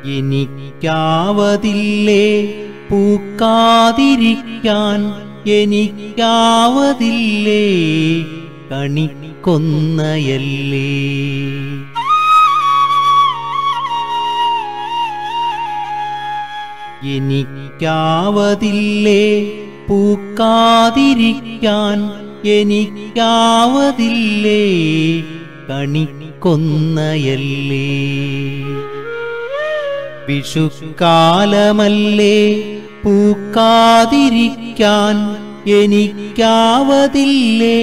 എനിക്കാവതില്ലേ പൂക്കാതിരിക്കാൻ എനിക്കാവതില്ലേ കണിക്കൊന്നയല്ലേ എനിക്കാവതില്ലേ പൂക്കാതിരിക്കാൻ എനിക്കാവതില്ലേ കണിക്കൊന്നയല്ലേ വിഷുക്കാലമല്ലേ പൂക്കാതിരിക്കാൻ എനിക്കാവതില്ലേ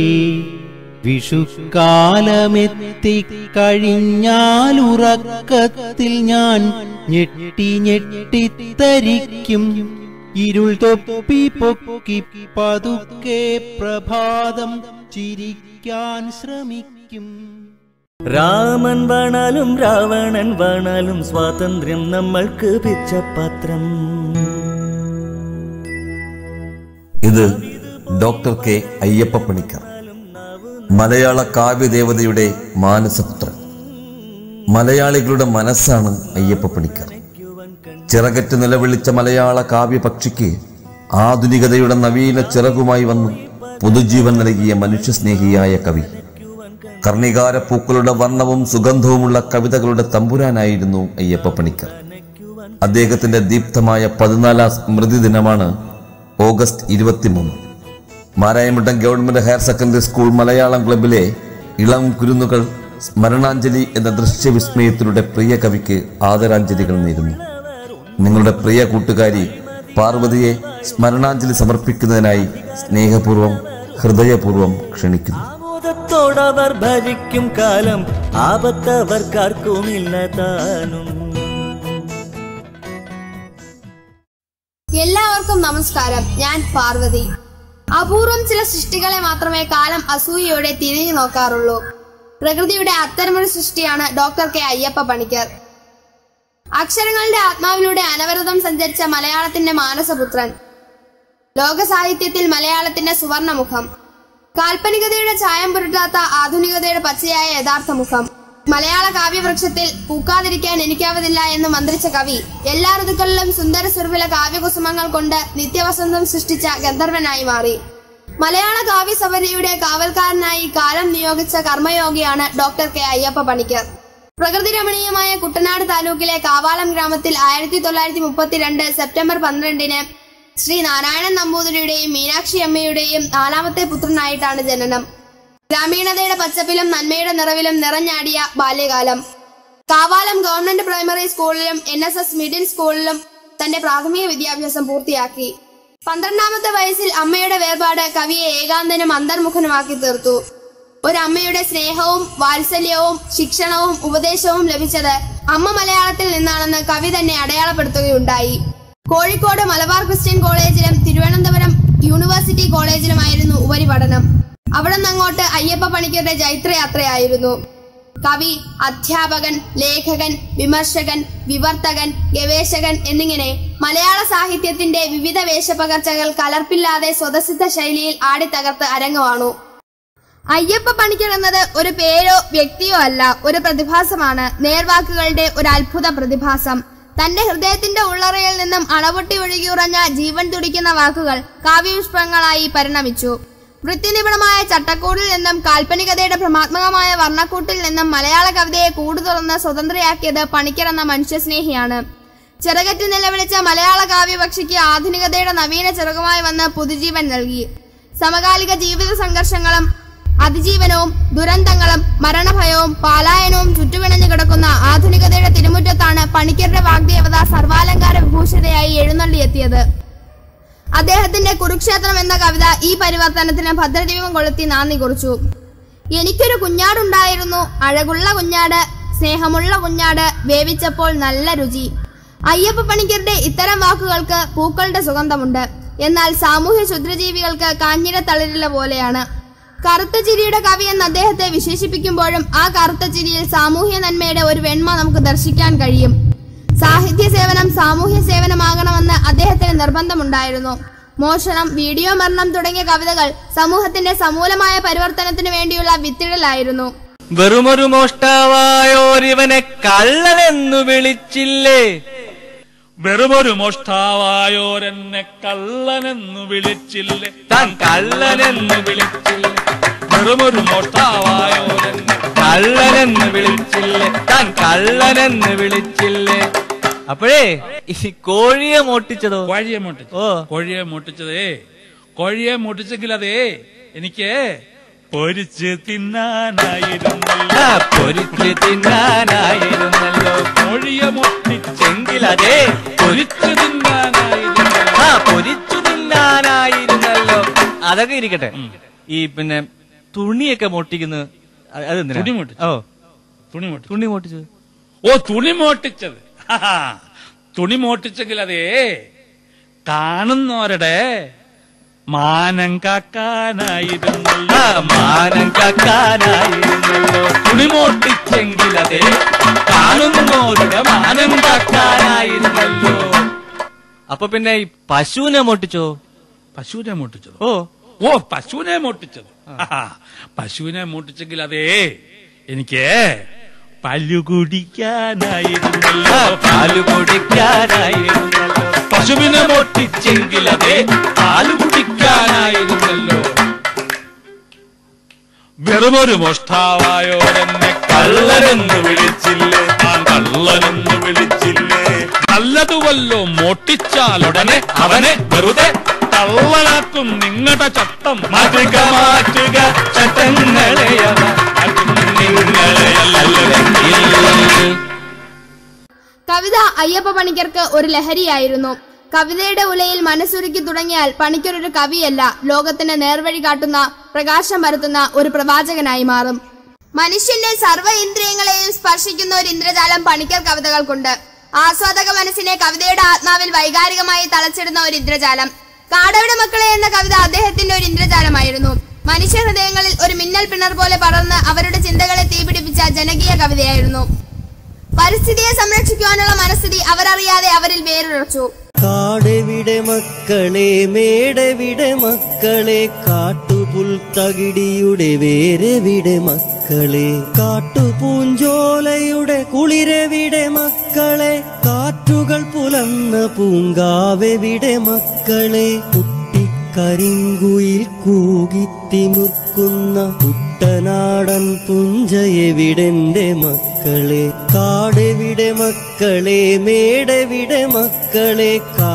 വിഷുക്കാലമെത്തിക്കഴിഞ്ഞാൽ ഉറക്കത്തിൽ ഞാൻ ഞെട്ടി ഞെട്ടിത്തരിക്കും ഇരുൾ തൊപ്പി പൊക്കി പതുക്കെ പ്രഭാതം ചിരിക്കാൻ ശ്രമിക്കും രാമൻ വേണാലും രാവണൻ വേണാലും സ്വാതന്ത്ര്യം നമ്മൾക്ക് പിച്ചപാത്രം ഇത് ഡോക്ടർ കെ അയ്യപ്പ പണിക്കർ മലയാള കാവ്യദേവതയുടെ മാനസപുത്രൻ മലയാളികളുടെ മനസ്സാണ് അയ്യപ്പ പണിക്കർ ചിറകറ്റ് നിലവിളിച്ച മലയാള കാവ്യപക്ഷിക്ക് ആധുനികതയുടെ നവീന ചിറകുമായി വന്ന് പുതുജീവൻ നൽകിയ മനുഷ്യസ്നേഹിയായ കവി കർണികാര പൂക്കളുടെ വർണ്ണവും സുഗന്ധവുമുള്ള കവിതകളുടെ തമ്പുരാനായിരുന്നു അയ്യപ്പ പണിക്കർ അദ്ദേഹത്തിന്റെ ദീപ്തമായ പതിനാലാം സ്മൃതി ദിനമാണ് ഓഗസ്റ്റ് ഇരുപത്തിമൂന്ന് Marayamuttam government higher secondary school Malayalam ക്ലബിലെ ഇളം കുരുന്നുകൾ സ്മരണാഞ്ജലി എന്ന ദൃശ്യവിസ്മയത്തിലൂടെ പ്രിയ കവിക്ക് ആദരാഞ്ജലികൾ നേരുന്നു നിങ്ങളുടെ പ്രിയ കൂട്ടുകാരി പാർവതിയെ സ്മരണാഞ്ജലി സമർപ്പിക്കുന്നതിനായി സ്നേഹപൂർവ്വം ഹൃദയപൂർവ്വം ക്ഷണിക്കുന്നു ആമോദത്തോടവർ ഭരിക്കും കാലം ആപത്തവർക്കാർക്കുമില്ല താനും എല്ലാവർക്കും നമസ്കാരം ഞാൻ പാർവതി അപൂർവം ചില സൃഷ്ടികളെ മാത്രമേ കാലം അസൂയയോടെ തിരിഞ്ഞു നോക്കാറുള്ളൂ പ്രകൃതിയുടെ അത്തരമൊരു സൃഷ്ടിയാണ് ഡോക്ടർ കെ അയ്യപ്പ പണിക്കർ അക്ഷരങ്ങളുടെ ആത്മാവിലൂടെ അനവരതം സഞ്ചരിച്ച മലയാളത്തിന്റെ മാനസപുത്രൻ ലോക സാഹിത്യത്തിൽ മലയാളത്തിന്റെ സുവർണമുഖം കാൽപ്പനികതയുടെ ചായം പുരട്ടാത്ത ആധുനികതയുടെ പച്ചയായ യഥാർത്ഥ മുഖം മലയാള കാവ്യവൃക്ഷത്തിൽ പൂക്കാതിരിക്കാൻ എനിക്കാവതില്ല എന്ന് മന്ത്രിച്ച കവി എല്ലാ ഋതുക്കളിലും സുന്ദര സുർവില കാവ്യകുസുമങ്ങൾ കൊണ്ട് നിത്യവസന്തം സൃഷ്ടിച്ച ഗന്ധർവനായി മാറി മലയാള കാവ്യസഭയുടെ കാവൽക്കാരനായി കാലം നിയോഗിച്ച കർമ്മയോഗിയാണ് ഡോക്ടർ കെ അയ്യപ്പ പണിക്കർ പ്രകൃതി രമണീയമായ കുട്ടനാട് താലൂക്കിലെ കാവാലം ഗ്രാമത്തിൽ ആയിരത്തി തൊള്ളായിരത്തി മുപ്പത്തിരണ്ട് സെപ്റ്റംബർ പന്ത്രണ്ടിന് ശ്രീ നാരായണൻ നമ്പൂതിരിയുടെയും മീനാക്ഷി അമ്മയുടെയും നാലാമത്തെ പുത്രനായിട്ടാണ് ജനനം ഗ്രാമീണതയുടെ പച്ചപ്പിലും നന്മയുടെ നിറവിലും നിറഞ്ഞാടിയ ബാല്യകാലം കാവാലം ഗവൺമെന്റ് പ്രൈമറി സ്കൂളിലും എൻ എസ് എസ് മിഡിൽ സ്കൂളിലും തന്റെ പ്രാഥമിക വിദ്യാഭ്യാസം പൂർത്തിയാക്കി പന്ത്രണ്ടാമത്തെ വയസ്സിൽ അമ്മയുടെ വേർപാട് കവിയെ ഏകാന്തനും അന്തർമുഖനുമാക്കി തീർത്തു ഒരമ്മയുടെ സ്നേഹവും വാത്സല്യവും ശിക്ഷണവും ഉപദേശവും ലഭിച്ചത് അമ്മ മലയാളത്തിൽ നിന്നാണെന്ന് കവി തന്നെ അടയാളപ്പെടുത്തുകയുണ്ടായി കോഴിക്കോട് മലബാർ ക്രിസ്ത്യൻ കോളേജിലും തിരുവനന്തപുരം യൂണിവേഴ്സിറ്റി കോളേജിലുമായിരുന്നു ഉപരിപഠനം അവിടെ നിന്നങ്ങോട്ട് അയ്യപ്പ പണിക്കരുടെ ജൈത്രയാത്രയായിരുന്നു കവി അധ്യാപകൻ ലേഖകൻ വിമർശകൻ വിവർത്തകൻ ഗവേഷകൻ എന്നിങ്ങനെ മലയാള സാഹിത്യത്തിന്റെ വിവിധ വേഷപകർച്ചകൾ കലർപ്പില്ലാതെ സ്വതസിദ്ധ ശൈലിയിൽ ആടിത്തകർത്ത് അരങ്ങുവാണു അയ്യപ്പ പണിക്കർ എന്നത് ഒരു പേരോ വ്യക്തിയോ അല്ല ഒരു പ്രതിഭാസമാണ് നേർവാക്കുകളുടെ ഒരു അത്ഭുത പ്രതിഭാസം തന്റെ ഹൃദയത്തിന്റെ ഉള്ളറയിൽ നിന്നും അളവൊട്ടി ഒഴുകിയുറഞ്ഞ ജീവൻ തുടിക്കുന്ന വാക്കുകൾ കാവ്യപുഷ്പങ്ങളായി പരിണമിച്ചു വൃത്തിനിപുണമായ ചട്ടക്കൂടിൽ നിന്നും കാൽപ്പനികതയുടെ ഭ്രമാത്മകമായ വർണ്ണക്കൂട്ടിൽ നിന്നും മലയാള കവിതയെ കൂടു തുറന്ന് സ്വതന്ത്രയാക്കിയത് പണിക്കർ എന്ന മനുഷ്യസ്നേഹിയാണ് ചിറകറ്റ് നിലവിളിച്ച മലയാള കാവ്യപക്ഷിക്ക് ആധുനികതയുടെ നവീന ചിറകുമായി വന്ന് പുതുജീവൻ നൽകി സമകാലിക ജീവിത സംഘർഷങ്ങളും അതിജീവനവും ദുരന്തങ്ങളും മരണഭയവും പാലായനവും ചുറ്റുപിണഞ്ഞു കിടക്കുന്ന ആധുനികതയുടെ തിരുമുറ്റത്താണ് പണിക്കരുടെ വാഗ്ദേവത സർവാലങ്കാര വിഭൂഷിതയായി എഴുന്നള്ളിയെത്തിയത് അദ്ദേഹത്തിന്റെ കുരുക്ഷേത്രം എന്ന കവിത ഈ പരിവർത്തനത്തിന് ഭദ്രദീപം കൊളുത്തി നാന്ദി കുറിച്ചു എനിക്കൊരു കുഞ്ഞാടുണ്ടായിരുന്നു അഴകുള്ള കുഞ്ഞാട് സ്നേഹമുള്ള കുഞ്ഞാട് വേവിച്ചപ്പോൾ നല്ല രുചി അയ്യപ്പ പണിക്കരുടെ ഇത്തരം വാക്കുകൾക്ക് പൂക്കളുടെ സുഗന്ധമുണ്ട് എന്നാൽ സാമൂഹ്യ ക്ഷുദ്രജീവികൾക്ക് കാഞ്ഞിര തളിരില പോലെയാണ് കറുത്ത ചിരിയുടെ കവി എന്ന് അദ്ദേഹത്തെ വിശേഷിപ്പിക്കുമ്പോഴും ആ കറുത്ത ചിരിയിൽ സാമൂഹ്യ നന്മയുടെ ഒരു വെണ്മ നമുക്ക് ദർശിക്കാൻ കഴിയും സാഹിത്യ സേവനം സാമൂഹ്യ സേവനമാകണമെന്ന് അദ്ദേഹത്തിന് നിർബന്ധമുണ്ടായിരുന്നു മോഷണം വീഡിയോ മരണം തുടങ്ങിയ കവിതകൾ സമൂഹത്തിന്റെ സമൂലമായ പരിവർത്തനത്തിനു വേണ്ടിയുള്ള വിത്തിടലായിരുന്നു വെറുമൊരു മോഷ്ടാവായോരിവനെ കള്ളനെന്നു വിളിച്ചില്ലേ വെറുമൊരു മോഷ്ടാവായോരെന്നെ കള്ളനെന്നു വിളിച്ചില്ലേ താൻ കള്ളനെന്നു വിളിച്ചില്ലേ വെറുമൊരു മോഷ്ടാവായോരെന്നെ കള്ളനെന്ന് വിളിച്ചില്ലേ താൻ കള്ളനെന്ന് വിളിച്ചില്ലേ അപ്പോഴേ ഈ കോഴിയെ മോട്ടിച്ചതോ കോഴിയെ മോട്ടിച്ചു ഓ. കോഴിയെ മോട്ടിച്ചതേ കോഴിയെ മോട്ടിച്ചെങ്കിൽ അതേ എനിക്ക് പൊരിച്ച് തിന്നാനായിരുന്നല്ലോ ആ, പൊരിച്ച് തിന്നാനായിരുന്നല്ലോ കോഴിയെ മോട്ടിച്ചെങ്കിൽ ചെങ്കിലതേ പൊരിച്ച് തിന്നാനായിരുന്നല്ലോ ആ പൊരിച്ചു തിന്നാനായിരുന്നല്ലോ അതൊക്കെ ഇരിക്കട്ടെ ഈ പിന്നെ തുണിയൊക്കെ മോട്ടിക്കുന്നത് അത് അതെന്തിനാ? തുണി മോട്ടിച്ചു. ഓ തുണി മോട്ടിച്ചു തുണി മോട്ടിച്ചത് ഓ തുണി മോട്ടിച്ചത് ഹാഹാ. തുണി മോട്ടിച്ചെങ്കിൽ അതേ കാണുന്നവരുടെ മാനം കാക്കാനായിരുന്നല്ലോ ആ, മാനം കാക്കാനായിരുന്നല്ലോ തുണി മോട്ടിച്ചെങ്കിൽ അതേ കാണുന്നവരുടെ മാനം കാക്കാനായിരുന്നല്ലോ അപ്പൊ പിന്നെ ഈ പശുവിനെ മോട്ടിച്ചോ പശുവിനെ മോട്ടിച്ചത് ഓ ഓ പശുവിനെ മോട്ടിച്ചത് ആഹാ. പശുവിനെ മോട്ടിച്ചെങ്കിൽ അതേ എനിക്ക് പല്ലു കുടിക്കാനായിരുന്നല്ലോ പാല് കുടിക്കാനായിരുന്നല്ലോ പശുവിനെ മോട്ടിച്ചെങ്കിൽ അതേ പാല് കുടിക്കാനായിരുന്നല്ലോ വെറുമൊരു മോഷ്ടാവായോരെന്നെ കള്ളനെന്ന് വിളിച്ചില്ലേ താൻ കള്ളനെന്ന് വിളിച്ചില്ലേ നല്ലതുവല്ലോ മോട്ടിച്ചാലുടനെ അവനെ വെറുതെ കള്ളനാക്കും നിങ്ങളുടെ ചട്ടം മാറ്റുക മാറ്റുക ചട്ടങ്ങളെയവ നിങ്ങളെയല്ലെങ്കിൽ കവിത അയ്യപ്പ പണിക്കർക്ക് ഒരു ലഹരിയായിരുന്നു കവിതയുടെ ഉലയിൽ മനസ്സുരുക്കി തുടങ്ങിയാൽ പണിക്കർ ഒരു കവിയല്ല ലോകത്തിന് നേർവഴി കാട്ടുന്ന പ്രകാശം പരത്തുന്ന ഒരു പ്രവാചകനായി മാറും മനുഷ്യന്റെ സർവ്വ ഇന്ദ്രിയങ്ങളെയും സ്പർശിക്കുന്ന ഒരു ഇന്ദ്രജാലം പണിക്കർ കവിതകൾക്കുണ്ട് ആസ്വാദക മനസ്സിനെ കവിതയുടെ ആത്മാവിൽ വൈകാരികമായി തളച്ചിടുന്ന ഒരു ഇന്ദ്രജാലം കാടയുടെ മക്കളെ എന്ന കവിത അദ്ദേഹത്തിന്റെ ഒരു ഇന്ദ്രജാലമായിരുന്നു മനുഷ്യ ഹൃദയങ്ങളിൽ ഒരു മിന്നൽ പിണർ പോലെ പടർന്ന് അവരുടെ ചിന്തകളെ തീപിടിപ്പിച്ച ജനകീയ കവിതയായിരുന്നു പരിസ്ഥിതിയെ സംരക്ഷിക്കുവാനുള്ള മനസ്ഥിതി അവരറിയാതെ അവരിൽ വേരുറച്ചു കാടെവിടെ മക്കളെ മേടെവിടെ മക്കളെ കാട്ടുപുൽത്തകിടിയുടെ വേരെവിടെ മക്കളെ കാട്ടുപൂഞ്ചോലയുടെ കുളിരെവിടെ മക്കളെ കാറ്റുകൾ പുലർന്ന പൂങ്കാവെവിടെ മക്കളെ കുട്ടിക്കരിങ്കുയിൽ കൂകിത്തിമുർക്കുന്ന കുട്ടനാടൻ പുഞ്ചയെവിടെന്റെ മക്കളെ കാടെവിടെ മക്കളെ മേടെവിടെ മക്കളെ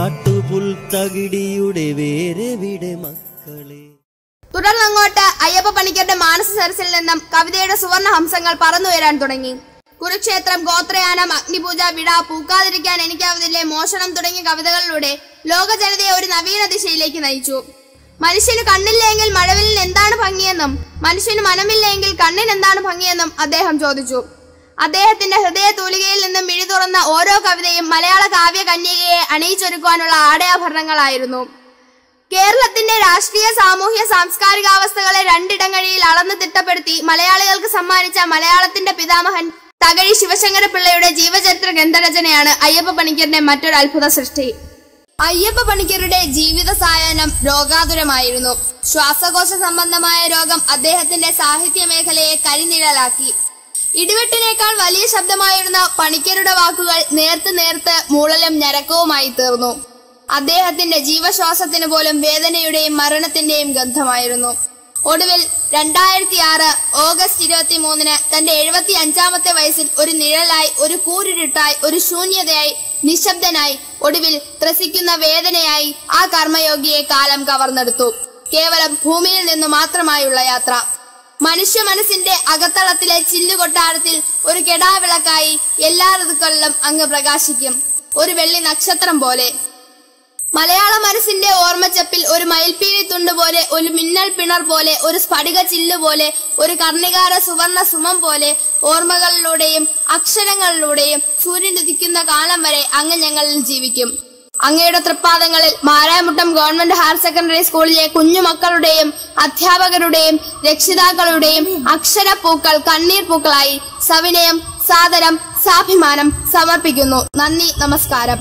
കാട്ടുപുൽത്തകിടിയുടെ വേരെവിടെ മക്കളെ തുടർന്നങ്ങോട്ട് അയ്യപ്പ പണിക്കരുടെ മാനസ സരസിൽ നിന്നും കവിതയുടെ സുവർണ ഹംസങ്ങൾ പറന്നുയരാൻ തുടങ്ങി കുരുക്ഷേത്രം ഗോത്രയാനം അഗ്നിപൂജ വിട പൂക്കാതിരിക്കാൻ എനിക്കാവുന്നില്ലേ മോഷണം തുടങ്ങിയ കവിതകളിലൂടെ ലോക ജനതയെ ഒരു നവീന ദിശയിലേക്ക് നയിച്ചു മനുഷ്യന് കണ്ണില്ലെങ്കിൽ മഴവിലിന് എന്താണ് ഭംഗിയെന്നും മനുഷ്യന് മനമില്ലെങ്കിൽ കണ്ണിന് എന്താണ് ഭംഗിയെന്നും അദ്ദേഹം ചോദിച്ചു അദ്ദേഹത്തിന്റെ ഹൃദയ തൂലികയിൽ നിന്നും മിഴി തുറന്ന ഓരോ കവിതയും മലയാള കാവ്യ കന്യകയെ അണിയിച്ചൊരുക്കുവാനുള്ള ആടയാഭരണങ്ങളായിരുന്നു കേരളത്തിന്റെ രാഷ്ട്രീയ സാമൂഹ്യ സാംസ്കാരികാവസ്ഥകളെ രണ്ടിടങ്ങഴിയിൽ അളന്ന് തിട്ടപ്പെടുത്തി മലയാളികൾക്ക് സമ്മാനിച്ച മലയാളത്തിന്റെ പിതാമഹൻ തകഴി ശിവശങ്കര പിള്ളയുടെ ജീവചരിത്ര ഗ്രന്ഥരചനയാണ് അയ്യപ്പ പണിക്കരുടെ മറ്റൊരു അത്ഭുത സൃഷ്ടി അയ്യപ്പ പണിക്കരുടെ ജീവിത സായാഹ്നം രോഗാതുരമായിരുന്നു ശ്വാസകോശ സംബന്ധമായ രോഗം അദ്ദേഹത്തിന്റെ സാഹിത്യ മേഖലയെ കരിനിഴലാക്കി ഇടിവെട്ടിനേക്കാൾ വലിയ ശബ്ദമായിരുന്ന പണിക്കരുടെ വാക്കുകൾ നേർത്ത് നേർത്ത് മൂളലും ഞരക്കവുമായി തീർന്നു അദ്ദേഹത്തിന്റെ ജീവശ്വാസത്തിന് പോലും വേദനയുടെയും മരണത്തിന്റെയും ഗന്ധമായിരുന്നു ഒടുവിൽ രണ്ടായിരത്തി ആറ് ഓഗസ്റ്റ് ഇരുപത്തി മൂന്നിന് തന്റെ എഴുപത്തി അഞ്ചാമത്തെ വയസ്സിൽ ഒരു നിഴലായി ഒരു കൂരിരുട്ടായി ഒരു ശൂന്യതയായി നിശബ്ദനായി ഒടുവിൽ ത്രസിക്കുന്ന വേദനയായി ആ കർമ്മയോഗിയെ കാലം കവർന്നെടുത്തു കേവലം ഭൂമിയിൽ നിന്ന് മാത്രമായുള്ള യാത്ര മനുഷ്യ മനസ്സിന്റെ അകത്തളത്തിലെ ചില്ലുകൊട്ടാരത്തിൽ ഒരു കെടാവിളക്കായി എല്ലാ ഋതുക്കളിലും അങ്ങ് പ്രകാശിക്കും ഒരു വെള്ളി നക്ഷത്രം പോലെ മലയാള മനസ്സിന്റെ ഓർമ്മച്ചപ്പിൽ ഒരു മയിൽപ്പീലി തുണ്ട് പോലെ ഒരു മിന്നൽ പിണർ പോലെ ഒരു സ്ഫടിക ചില്ല് പോലെ ഒരു കർണികാര സുവർണ സുമം പോലെ ഓർമ്മകളിലൂടെയും അക്ഷരങ്ങളിലൂടെയും സൂര്യൻ ഉദിക്കുന്ന കാലം വരെ അങ്ങ് ഞങ്ങളിൽ ജീവിക്കും അങ്ങയുടെ തൃപ്പാദങ്ങളിൽ മാരായമുട്ടം ഗവൺമെന്റ് ഹയർ സെക്കൻഡറി സ്കൂളിലെ കുഞ്ഞുമക്കളുടെയും അധ്യാപകരുടെയും രക്ഷിതാക്കളുടെയും അക്ഷരപ്പൂക്കൾ കണ്ണീർ പൂക്കളായി സവിനയം സാദരം സാഭിമാനം സമർപ്പിക്കുന്നു നന്ദി നമസ്കാരം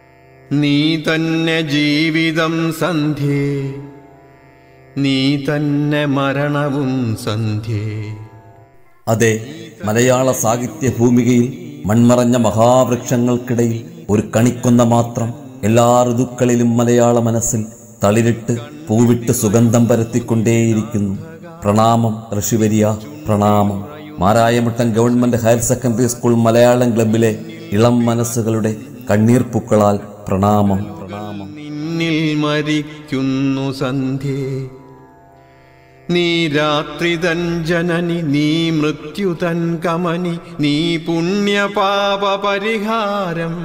നീ തന്നെ ജീവിതം സന്ധ്യേ നീ തന്നെ മരണവും സന്ധ്യേ അതെ മലയാള സാഹിത്യ ഭൂമികയിൽ മൺമറഞ്ഞ മഹാവൃക്ഷങ്ങൾക്കിടയിൽ ഒരു കണിക്കൊന്ന മാത്രം എല്ലാ ഋതുക്കളിലും മലയാള മനസ്സിൽ തളിരിട്ട് പൂവിട്ട് സുഗന്ധം പരത്തിക്കൊണ്ടേയിരിക്കുന്നു പ്രണാമം ഋഷിവരിയ പ്രണാമം Marayamuttam government higher secondary school Malayalam ക്ലബിലെ ഇളം മനസ്സുകളുടെ കണ്ണീർ പൂക്കളാൽ പ്രണാമം പ്രണാമം നിന്നിൽ മരിക്കുന്നു സന്ധ്യേ നീ രാത്രി തൻ ജനനി നീ മൃത്യു തൻ കമനി നീ പുണ്യപാപ പരിഹാരം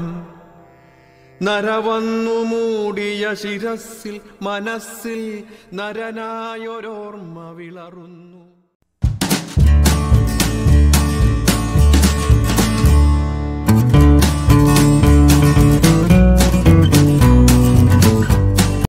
നരവന്നു മൂടിയ ശിരസിൽ മനസ്സിൽ നരനായൊരോർമ്മ വിളറുന്നു